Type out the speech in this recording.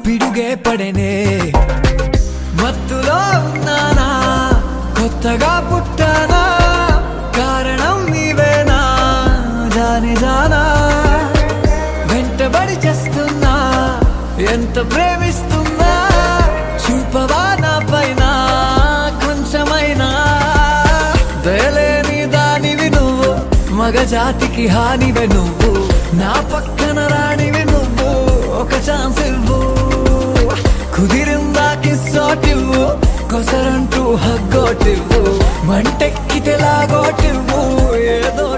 పిడుగే పడనే మత్తులో ఉన్నానా కొత్తగా పుట్టానా కారణం నీవేనా జాని జానా వెంటబడి చేస్తున్నా ఎంత ప్రేమిస్తున్నా చూపవా నా పైన కొంచెమైనా దయలేని దానివి నువ్వు మగ జాతికి హానివే నువ్వు నా పక్కన రానివి నువ్వు ఒక ఛాన్స్ ఇవ్వు కుదిరిందా కిస్సోటివ్వు కొసరంటూ హగ్గోటివ్వు మంటెక్కితే లాగోటివ్వు ఏదో